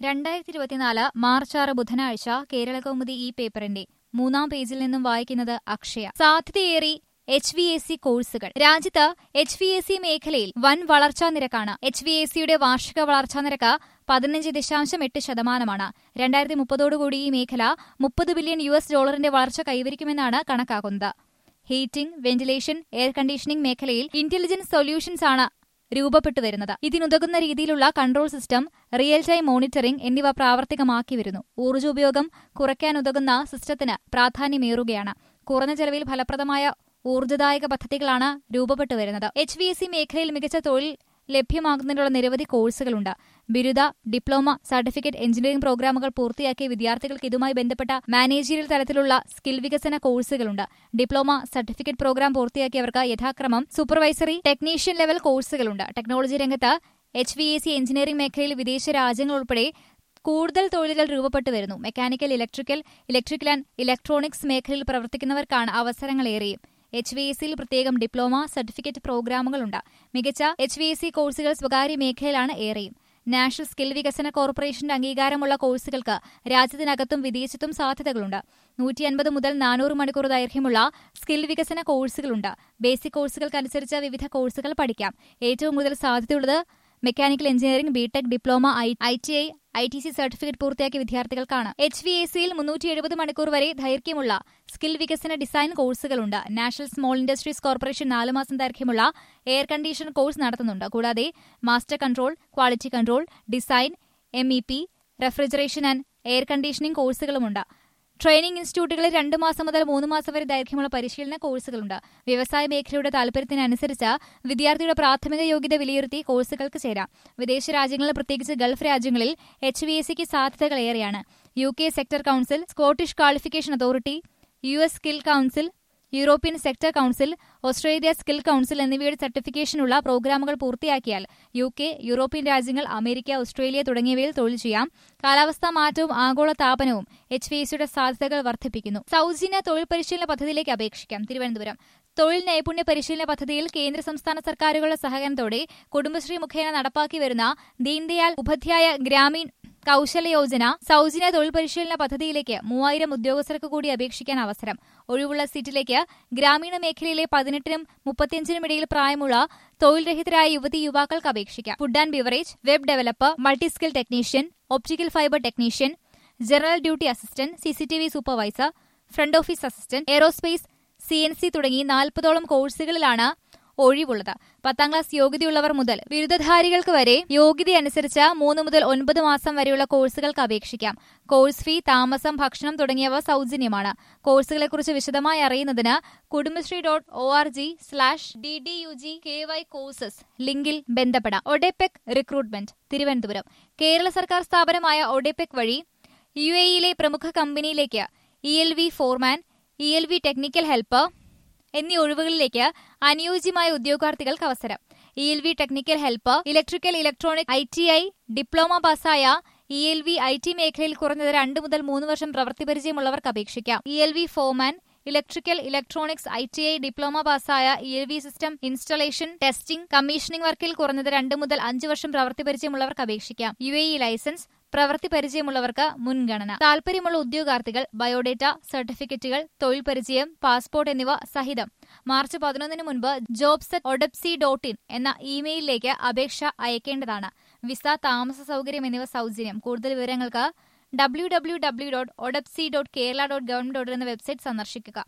രണ്ടായിരത്തി ഇരുപത്തിനാല് മാർച്ച് ആറ് ബുധനാഴ്ച കേരളകൗമുദി ഈ പേപ്പറിന്റെ മൂന്നാം പേജിൽ നിന്നും വായിക്കുന്നത് അക്ഷയ സാധ്യതയേറി എച്ച് വി എസ് സി കോഴ്സുകൾ രാജ്യത്ത് എച്ച് വി എസ് സി മേഖലയിൽ വൻ വളർച്ചാ നിരക്കാണ് എച്ച് വി എസ് സിയുടെ വാർഷിക വളർച്ചാ നിരക്ക് പതിനഞ്ച് ദശാംശം എട്ട് ശതമാനമാണ് രണ്ടായിരത്തി മുപ്പതോടുകൂടി ഈ മേഖല മുപ്പത് ബില്യൺ യു എസ് ഡോളറിന്റെ വളർച്ച കൈവരിക്കുമെന്നാണ് കണക്കാക്കുന്നത് ഹീറ്റിംഗ് വെന്റിലേഷൻ എയർ കണ്ടീഷനിംഗ് മേഖലയിൽ ഇന്റലിജന്റ് സൊല്യൂഷൻസ് ആണ് രൂപപ്പെട്ടു വരുന്നത് ഇതിനുതകുന്ന രീതിയിലുള്ള control system real time monitoring എന്നിവ പ്രാവർത്തികമാക്കി വരുന്നു ഊർജ്ജ ഉപയോഗം കുറയ്ക്കാനുതകുന്ന സിസ്റ്റത്തിന് പ്രാധാന്യമേറുകയാണ് കുറഞ്ഞ ചെലവിൽ ഫലപ്രദമായ ഊർജ്ജദായക പദ്ധതികളാണ് രൂപപ്പെട്ടു വരുന്നത് എച്ച് വി എസ് സി മേഖലയിൽ മികച്ച തൊഴിൽ ലഭ്യമാകുന്നതിനുള്ള നിരവധി കോഴ്സുകളുണ്ട് ബിരുദ ഡിപ്ലോമ സർട്ടിഫിക്കറ്റ് എഞ്ചിനീയറിംഗ് പ്രോഗ്രാമുകൾ പൂർത്തിയാക്കിയ വിദ്യാർത്ഥികൾക്ക് ഇതുമായി ബന്ധപ്പെട്ട മാനേജീരിയൽ തലത്തിലുള്ള സ്കിൽ വികസന കോഴ്സുകളുണ്ട് ഡിപ്ലോമ സർട്ടിഫിക്കറ്റ് പ്രോഗ്രാം പൂർത്തിയാക്കിയവർക്ക് യഥാക്രമം സൂപ്പർവൈസറി ടെക്നീഷ്യൻ ലെവൽ കോഴ്സുകളുണ്ട് ടെക്നോളജി രംഗത്ത് H V A C engineering മേഖലയിൽ വിദേശ രാജ്യങ്ങൾ ഉൾപ്പെടെ കൂടുതൽ തൊഴിലുകൾ രൂപപ്പെട്ടു വരുന്നു mechanical electrical electrical and electronics മേഖലയിൽ പ്രവർത്തിക്കുന്നവർക്കാണ് അവസരങ്ങളേറെയും എച്ച് വി എസ് സിയിൽ പ്രത്യേകം ഡിപ്ലോമ സർട്ടിഫിക്കറ്റ് പ്രോഗ്രാമുകളുണ്ട് മികച്ച എച്ച് വി എസ് സി കോഴ്സുകൾ സ്വകാര്യ മേഖലയിലാണ് ഏറെയും നാഷണൽ സ്കിൽ വികസന കോർപ്പറേഷന്റെ അംഗീകാരമുള്ള കോഴ്സുകൾക്ക് രാജ്യത്തിനകത്തും വിദേശത്തും സാധ്യതകളുണ്ട് നൂറ്റി അൻപത് മുതൽ നാനൂറ് മണിക്കൂർ ദൈർഘ്യമുള്ള സ്കിൽ വികസന കോഴ്സുകളുണ്ട് ബേസിക് കോഴ്സുകൾക്കനുസരിച്ച് വിവിധ കോഴ്സുകൾ പഠിക്കാം ഏറ്റവും കൂടുതൽ സാധ്യതയുള്ളത് mechanical engineering B Tech diploma I T I I T C certificate പൂർത്തിയാക്കിയ വിദ്യാർത്ഥികൾക്കാണ് എച്ച് വി എ സിയിൽ മുന്നൂറ്റി എഴുപത് മണിക്കൂർ വരെ ദൈർഘ്യമുള്ള സ്കിൽ വികസന ഡിസൈൻ കോഴ്സുകളുണ്ട് നാഷണൽ സ്മോൾ ഇൻഡസ്ട്രീസ് കോർപ്പറേഷൻ നാല് മാസം ദൈർഘ്യമുള്ള എയർ കണ്ടീഷൻ കോഴ്സ് നടത്തുന്നുണ്ട് കൂടാതെ master control quality control design M E P refrigeration and air conditioning കോഴ്സുകളുമുണ്ട് ട്രെയിനിംഗ് ഇൻസ്റ്റിറ്റ്യൂട്ടുകളിൽ രണ്ട് മാസം മുതൽ മൂന്ന് മാസം വരെ ദൈർഘ്യമുള്ള പരിശീലന കോഴ്സുകളുണ്ട് വ്യവസായ മേഖലയുടെ താൽപര്യത്തിനനുസരിച്ച് വിദ്യാർത്ഥിയുടെ പ്രാഥമിക യോഗ്യത വിലയിരുത്തി കോഴ്സുകൾക്ക് ചേരാം വിദേശ രാജ്യങ്ങളിൽ പ്രത്യേകിച്ച് ഗൾഫ് രാജ്യങ്ങളിൽ എച്ച് വി എസ് സിക്ക് സാധ്യതകൾ ഏറെയാണ് U K sector council Scottish qualification authority U S skill council European sector council Australia skill council എന്നിവയുടെ സർട്ടിഫിക്കേഷനുള്ള പ്രോഗ്രാമുകൾ പൂർത്തിയാക്കിയാൽ യു കെ യൂറോപ്യൻ രാജ്യങ്ങൾ അമേരിക്ക ഓസ്ട്രേലിയ തുടങ്ങിയവയിൽ തൊഴിൽ ചെയ്യാം കാലാവസ്ഥാ മാറ്റവും ആഗോള താപനവും എച്ച് വി എസിയുടെ സാധ്യതകൾ വർദ്ധിപ്പിക്കുന്നു സൗജന്യ തൊഴിൽ പരിശീലന പദ്ധതിയിലേക്ക് അപേക്ഷിക്കാം തിരുവനന്തപുരം തൊഴിൽ നൈപുണ്യ പരിശീലന പദ്ധതിയിൽ കേന്ദ്ര സംസ്ഥാന സർക്കാരുകളുടെ സഹകരണത്തോടെ കുടുംബശ്രീ മുഖേന നടപ്പാക്കി വരുന്ന ദീൻദയാൽ ഉപാധ്യായ ഗ്രാമീൺ കൌശല യോജന സൗജന്യ തൊഴിൽ പരിശീലന പദ്ധതിയിലേക്ക് മൂവായിരം ഉദ്യോഗസ്ഥർക്ക് കൂടി അപേക്ഷിക്കാൻ അവസരം ഒഴിവുള്ള സീറ്റിലേക്ക് ഗ്രാമീണ മേഖലയിലെ പതിനെട്ടിനും മുപ്പത്തിയഞ്ചിനും ഇടയിൽ പ്രായമുള്ള തൊഴിൽ രഹിതരായ യുവതി യുവാക്കൾക്ക് അപേക്ഷിക്കാം food and beverage web developer multi skill technician optical fibre technician general duty assistant CCTV supervisor front office assistant aerospace C N C തുടങ്ങി നാൽപ്പതോളം കോഴ്സുകളിലാണ് ഒഴിവുള്ളത് പത്താം ക്ലാസ് യോഗ്യതയുള്ളവർ മുതൽ ബിരുദധാരികൾക്ക് വരെ യോഗ്യതയനുസരിച്ച് മൂന്ന് മുതൽ ഒൻപത് മാസം വരെയുള്ള കോഴ്സുകൾക്ക് അപേക്ഷിക്കാം കോഴ്സ് ഫീ താമസം ഭക്ഷണം തുടങ്ങിയവ സൗജന്യമാണ് കോഴ്സുകളെക്കുറിച്ച് വിശദമായി അറിയുന്നതിന് Kudumbashree dot O R G slash D D U G K Y courses ലിങ്കിൽ ബന്ധപ്പെടാം ഒഡെപെക് റിക്രൂട്ട്മെന്റ് തിരുവനന്തപുരം കേരള സർക്കാർ സ്ഥാപനമായ ഒഡെപെക് വഴി യു എയിലെ പ്രമുഖ കമ്പനിയിലേക്ക് E L V foreman E L V technical helper എന്നീ ഒഴിവുകളിലേക്ക് അനുയോജ്യമായ ഉദ്യോഗാർത്ഥികൾക്ക് അവസരം E L V technical helper electrical electronic I T I diploma പാസ്സായ E L V I T മേഖലയിൽ കുറഞ്ഞത് രണ്ട് മുതൽ മൂന്ന് വർഷം പ്രവൃത്തി പരിചയമുള്ളവർക്ക് അപേക്ഷിക്കാം E L V foreman electrical electronics I T I diploma പാസ്സായ E L V system installation testing commissioning വർക്കിൽ കുറഞ്ഞത് രണ്ട് മുതൽ അഞ്ച് വർഷം പ്രവൃത്തി പരിചയമുള്ളവർക്ക് അപേക്ഷിക്കാം യു എ ഇ ലൈസൻസ് പ്രവൃത്തി പരിചയമുള്ളവർക്ക് മുൻഗണന താൽപര്യമുള്ള ഉദ്യോഗാർത്ഥികൾ ബയോഡേറ്റ സർട്ടിഫിക്കറ്റുകൾ തൊഴിൽ പരിചയം പാസ്പോർട്ട് എന്നിവ സഹിതം മാർച്ച് പതിനൊന്നിന് മുൻപ് ജോബ്സ് ഒഡപ്സി ഡോട്ട് ഇൻ എന്ന ഇമെയിലിലേക്ക് അപേക്ഷ അയക്കേണ്ടതാണ് വിസ താമസ സൗകര്യം എന്നിവ സൗജന്യം കൂടുതൽ വിവരങ്ങൾക്ക് W W W dot ODEPC dot Kerala dot government dot എന്ന വെബ്സൈറ്റ് സന്ദർശിക്കുക